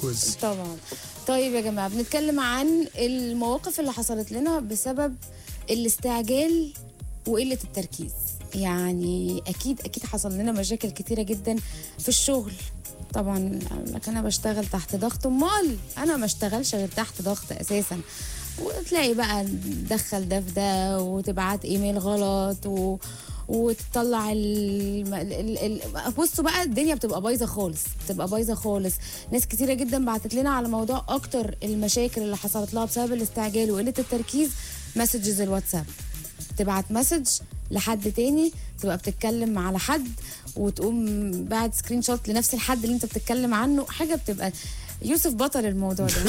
كويس طبعا طيب يا جماعه بنتكلم عن المواقف اللي حصلت لنا بسبب الاستعجال وقله التركيز يعني اكيد اكيد حصل لنا مشاكل كتيره جدا في الشغل طبعا لكن انا بشتغل تحت ضغط امال انا ما اشتغلش غير تحت ضغط اساسا وتلاقي بقى دخل ده في ده وتبعت ايميل غلط و... وتطلع ال... ال... ال... بصوا بقى الدنيا بتبقى بايظه خالص بتبقى بايظه خالص ناس كتيره جدا بعتت لنا على موضوع اكتر المشاكل اللي حصلت لها بسبب الاستعجال وقله التركيز مسجز الواتساب تبعت مسج لحد تاني تبقى بتتكلم على حد وتقوم بعد سكرين شوت لنفس الحد اللي انت بتتكلم عنه حاجه بتبقى يوسف بطل الموضوع ده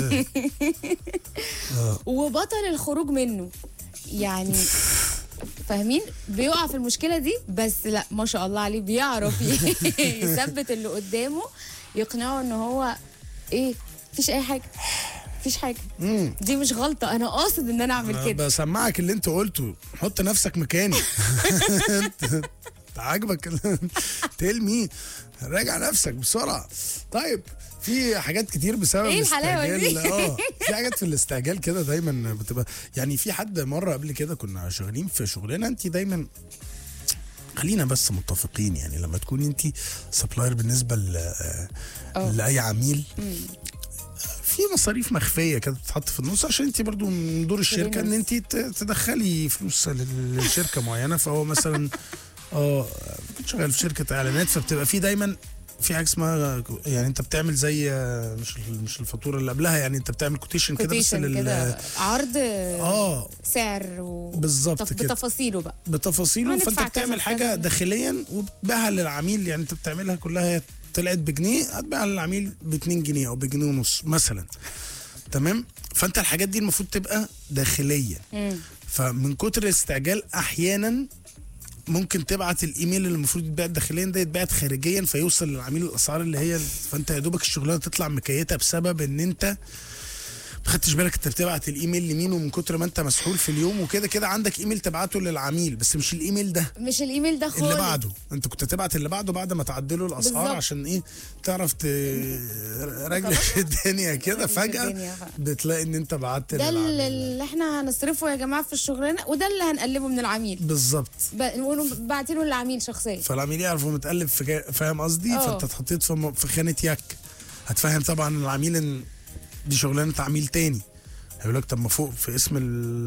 وبطل الخروج منه يعني فاهمين بيقع في المشكله دي بس لا ما شاء الله عليه بيعرف يثبت اللي قدامه يقنعه ان هو ايه مفيش اي حاجه مفيش حاجه دي مش غلطه انا قاصد ان انا اعمل أنا كده بسمعك اللي انت قلته حط نفسك مكاني انت أنت عاجبك تيل مي راجع نفسك بسرعه طيب في حاجات كتير بسبب إيه الحلاوة دي؟ الاستعجال اه في حاجات في الاستعجال كده دايما بتبقى يعني في حد مره قبل كده كنا شغالين في شغلنا انت دايما خلينا بس متفقين يعني لما تكوني انت سبلاير بالنسبه ل أه. لاي عميل في مصاريف مخفيه كده بتتحط في النص عشان انت برضو من دور الشركه ان انت ت- تدخلي فلوس لل- لشركه معينه فهو مثلا اه كنت شغال في شركه اعلانات فبتبقى في دايما في حاجه اسمها يعني انت بتعمل زي مش مش الفاتوره اللي قبلها يعني انت بتعمل كوتيشن كده بس كوتيشن لل كده عرض اه سعر و... بالظبط تف- كده. بتفاصيله بقى بتفاصيله هندفع فانت كذا بتعمل في حاجه كذا. داخليا وبتبيعها للعميل يعني انت بتعملها كلها هي طلعت بجنيه هتبيعها للعميل ب 2 جنيه او بجنيه ونص مثلا تمام فانت الحاجات دي المفروض تبقى داخليه مم. فمن كتر الاستعجال احيانا ممكن تبعت الايميل اللي المفروض يتبعت داخليا ده يتبعت خارجيا فيوصل للعميل الاسعار اللي هي فانت يا دوبك الشغلانه تطلع مكيته بسبب ان انت ما خدتش بالك انت بتبعت الايميل لمين ومن كتر ما انت مسحول في اليوم وكده كده عندك ايميل تبعته للعميل بس مش الايميل ده مش الايميل ده خالص اللي بعده انت كنت تبعت اللي بعده بعد ما تعدله الاسعار بالظبط. عشان ايه تعرف ت... رجلك الدنيا كده رجلك فجاه الدنيا بقى. بتلاقي ان انت بعت ده للعميل. اللي احنا هنصرفه يا جماعه في الشغلانه وده اللي هنقلبه من العميل بالظبط ب- نقوله باعتينه للعميل شخصيا فالعميل يعرف هو متقلب في جا... فاهم قصدي اه. فانت اتحطيت في, م... في خانه يك هتفهم طبعا العميل ان دي شغلانه عميل تاني هيقول لك طب ما فوق في اسم ال...